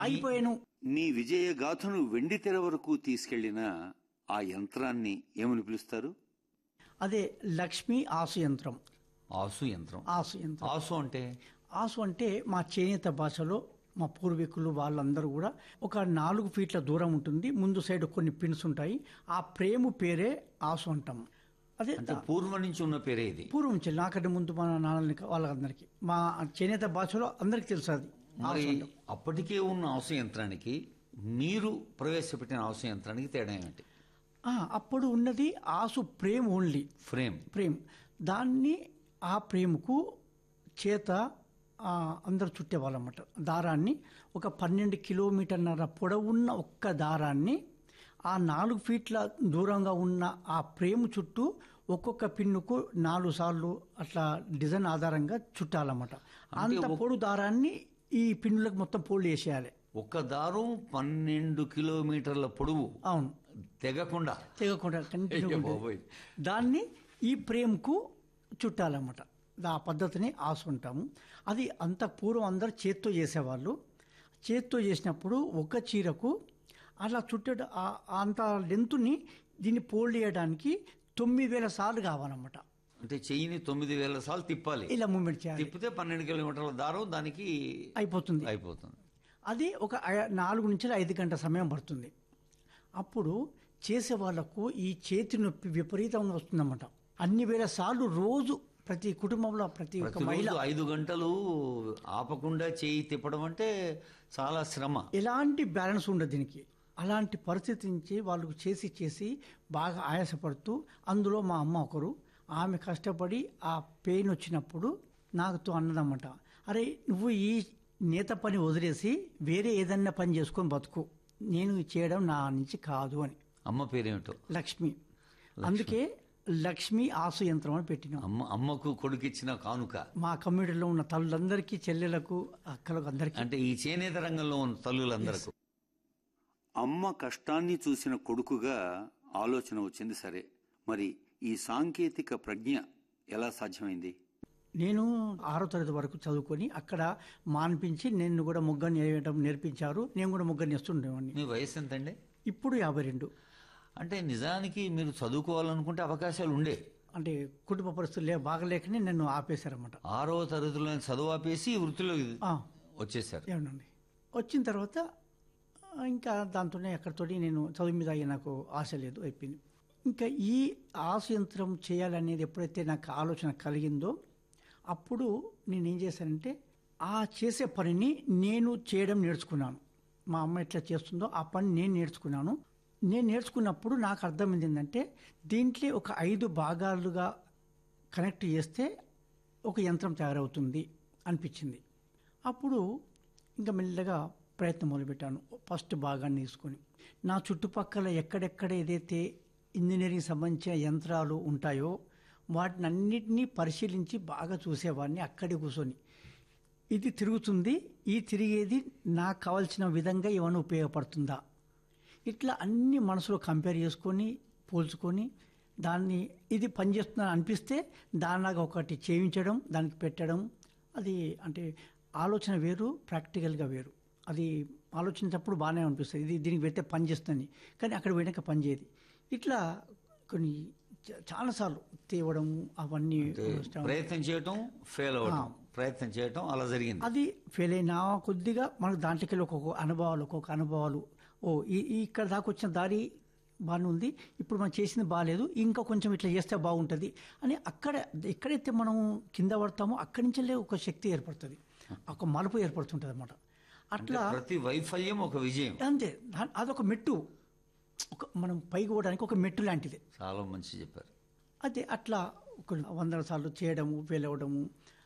అయిపోయాను నీ విజయ గాథను వెండి తెర వరకు తీసుకెళ్లిన ఆ యంత్రాన్ని ఏమని పిలుస్తారు అదే లక్ష్మీ ఆసు యంత్రం ఆసు యంత్రం ఆసు యంత్రం ఆసు అంటే ఆసు అంటే మా చేనేత భాషలో మా పూర్వీకులు వాళ్ళందరూ కూడా ఒక నాలుగు ఫీట్ల దూరం ఉంటుంది ముందు సైడ్ కొన్ని పిన్స్ ఉంటాయి ఆ ప్రేమ పేరే ఆసు అంటాం అదే అంటే పూర్వం నుంచి ఉన్న పేరే ఇది పూర్వం నుంచి నాకంటే ముందు మా నాన్నలకి వాళ్ళందరికీ మా చేనేత భాషలో అందరికీ తెలుసు అది మరి అప్పటికే ఉన్న ఆసు యంత్రానికి మీరు ప్రవేశపెట్టిన ఆసు యంత్రానికి తేడా ఏమిటి ఆ, అప్పుడు ఉన్నది ఆసు ప్రేమ్ ఓన్లీ ఫ్రేమ్ ప్రేమ్ దాన్ని ఆ ప్రేమకు చేత ఆ, అందరూ చుట్టేవాళ్ళన్నమాట దారాన్ని ఒక పన్నెండు కిలోమీటర్న్నర పొడవున్న ఒక్క దారాన్ని ఆ నాలుగు ఫీట్ల దూరంగా ఉన్న ఆ ప్రేమ చుట్టూ ఒక్కొక్క పిన్నుకు నాలుగు సార్లు అట్లా డిజైన్ ఆధారంగా చుట్టాలన్నమాట అంత పొడు దారాన్ని ఈ పిన్నులకు మొత్తం పోల్డ్ చేసేయాలి ఒక దారం పన్నెండు కిలోమీటర్ల పొడవు అవును తెగకుండా తెగకుండా కంటిన్యూ అయ్యో బాబోయ్. దాన్ని ఈ ప్రేమకు చుట్టాలన్నమాట ఆ పద్ధతిని ఆసు ఉంటాము అది అంత పూర్వం అందరు చేత్తో చేసేవాళ్ళు చేత్తో చేసినప్పుడు ఒక చీరకు అలా చుట్టే ఆ- అంత లెంతుని దీన్ని పోల్డ్ చేయడానికి తొమ్మిది వేల సార్లు కావాలన్నమాట అంటే చెయ్యిని తొమ్మిది వేల సార్లు తిప్పాలి ఇలా మూమెంట్ చేయాలి తిప్పితే పన్నెండు కిలోమీటర్ల దారం దానికి అయిపోతుంది అయిపోతుంది అది ఒక ఐ- నాలుగు నుంచి ఐదు గంటల సమయం పడుతుంది అప్పుడు చేసే వాళ్ళకు ఈ చేతి నొప్పి విపరీతంగా వస్తుందన్నమాట అన్ని వేల సార్లు రోజు ప్రతి కుటుంబంలో ప్రతి ఒక్క మహిళ ప్రతిరోజు ఐదు గంటలు ఆపకుండా చేయి తిప్పడం అంటే చాలా శ్రమ ఎలాంటి బ్యాలెన్స్ ఉండదు దీనికి అలాంటి పరిస్థితి నుంచి వాళ్ళు చేసి చేసి బాగా ఆయాసపడుతూ అందులో మా అమ్మ ఒకరు ఆమె కష్టపడి ఆ పెయిన్ వచ్చినప్పుడు నాకుతో అన్నదన్నమాట అరే నువ్వు ఈ నేత పని వదిలేసి వేరే ఏదన్నా పని చేసుకొని బతుకు నేను ఇది చేయడం నా నుంచి కాదు అని అమ్మ పేరేమిటో లక్ష్మి అందుకే లక్ష్మి ఆసు యంత్రం అని పెట్టినాం అమ్మ అమ్మకు కొడుకిచ్చిన కానుక మా కమ్యూనిటీలో ఉన్న తల్లులందరికీ చెల్లెలకు అక్కలకు అందరికీ అంటే ఈ చేనేత రంగంలో ఉన్న తల్లులందరకు అమ్మ కష్టాన్ని చూసిన కొడుకుగా ఆలోచన వచ్చింది సరే మరి ఈ సాంకేతిక ప్రజ్ఞ ఎలా సాధ్యమైంది నేను ఆరో తరగతి వరకు చదువుకొని అక్కడ మాన్పించి నేను కూడా ముగ్గని వేయడం నేర్పించారు నేను కూడా ముగ్గని వేస్తుండేవాడిని మీ వయసు ఎంతండి ఇప్పుడు యాభై రెండు అంటే నిజానికి మీరు చదువుకోవాలనుకుంటే అవకాశాలు ఉండే అంటే కుటుంబ పరిస్థితులు లే బాగలేకనే నన్ను ఆపేశారన్నమాట ఆరో తరగతిలో చదువు ఆపేసి ఈ వృత్తిలో ఆ, వచ్చేసారు ఏమండి వచ్చిన తర్వాత ఆ, ఇంకా దాంతోనే అక్కడితోటి నేను చదువు మీద అయ్యి నాకు ఆశ లేదు అయిపోయింది ఇంకా ఈ ఆశ యంత్రం చేయాలనేది ఎప్పుడైతే నాకు ఆలోచన కలిగిందో అప్పుడు నేను ఏం చేశానంటే ఆ చేసే పనిని నేను చేయడం నేర్చుకున్నాను మా అమ్మ ఎట్లా చేస్తుందో ఆ పని నేను నేర్చుకున్నాను నేను నేర్చుకున్నప్పుడు నాకు అర్థమైంది ఏంటంటే దీంట్లో ఒక ఐదు భాగాలుగా కనెక్ట్ చేస్తే ఒక యంత్రం తయారవుతుంది అనిపించింది అప్పుడు ఇంకా మెల్లగా ప్రయత్నం మొదలుపెట్టాను ఫస్ట్ భాగాన్ని తీసుకొని నా చుట్టుపక్కల ఎక్కడెక్కడ ఏదైతే ఇంజనీరింగ్ సంబంధించిన యంత్రాలు ఉంటాయో వాటిని అన్నిటినీ పరిశీలించి బాగా చూసేవాడిని అక్కడే కూర్చొని ఇది తిరుగుతుంది ఈ తిరిగేది నాకు కావాల్సిన విధంగా ఏమైనా ఉపయోగపడుతుందా ఇట్లా అన్ని మనసులో కంపేర్ చేసుకొని పోల్చుకొని దాన్ని ఇది పనిచేస్తుందని అనిపిస్తే దానిలాగా ఒకటి చేయించడం దానికి పెట్టడం అది అంటే ఆలోచన వేరు ప్రాక్టికల్గా వేరు అది ఆలోచించినప్పుడు బాగానే అనిపిస్తుంది ఇది దీనికి పెడితే పని చేస్తుంది కానీ అక్కడ పోయినాక పని చేయదు ఇట్లా కొన్ని చ- చాలాసార్లు తేవడం అవన్నీ ప్రయత్నం చేయటం ఫెయిల్ అవటం ప్రయత్నం చేయటం అలా జరిగింది అది ఫెయిల్ అయినా కొద్దిగా మనకు దాంట్లోకి వెళ్ళి ఒక్కొక్క అనుభవాలు ఒక్కొక్క అనుభవాలు ఓ ఈ ఈ ఇక్కడ దాకా వచ్చిన దారి బాగానే ఉంది ఇప్పుడు మనం చేసింది బాగాలేదు ఇంకా కొంచెం ఇట్లా చేస్తే బాగుంటుంది అని అక్కడ ఎక్కడైతే మనం కింద పడతామో అక్కడి నుంచే ఒక శక్తి ఏర్పడుతుంది ఒక మలుపు ఏర్పడుతుంటుంది అనమాట అంటే అట్లా ప్రతి వైఫల్యం ఒక విజయం అంతే దా- అదొక మెట్టు ఒక మనం పైకి పోవడానికి ఒక మెట్టు లాంటిది చాలా మంచి చెప్పారు అదే అట్లా ఒక వందల సార్లు చేయడము ఫెయిల్ అవ్వడము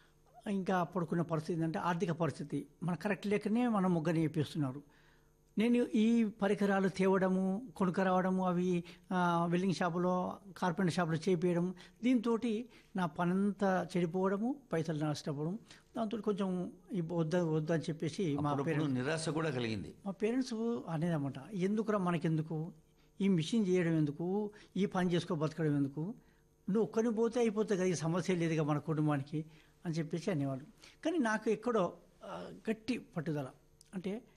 ఇంకా పడుకున్న పరిస్థితి అంటే ఆర్థిక పరిస్థితి మన కరెక్ట్ లేకనే మనం ముగ్గని వేపిస్తున్నారు నేను ఈ పరికరాలు తేవడము కొనుక రావడము అవి ఆ, వెల్డింగ్ షాపులో కార్పెంటర్ షాపులో చేపించడం దీంతో నా పనంతా చెడిపోవడము పైసలు నష్టపోవడం దాంతో కొంచెం ఈ వద్ద వద్దని చెప్పేసి మా అప్పుడప్పుడు పేరెంట్స్ నిరాశ కూడా కలిగింది మా పేరెంట్స్ అనేదన్నమాట ఎందుకురా మనకెందుకు ఈ మిషన్ చేయడం ఎందుకు ఈ పని చేసుకో బతకడం ఎందుకు నువ్వు ఒక్కరిని పోతే అయిపోతుంది కదా ఈ సమస్య లేదుగా మన కుటుంబానికి అని చెప్పేసి అనేవాళ్ళు కానీ నాకు ఎక్కడో ఆ, గట్టి పట్టుదల అంటే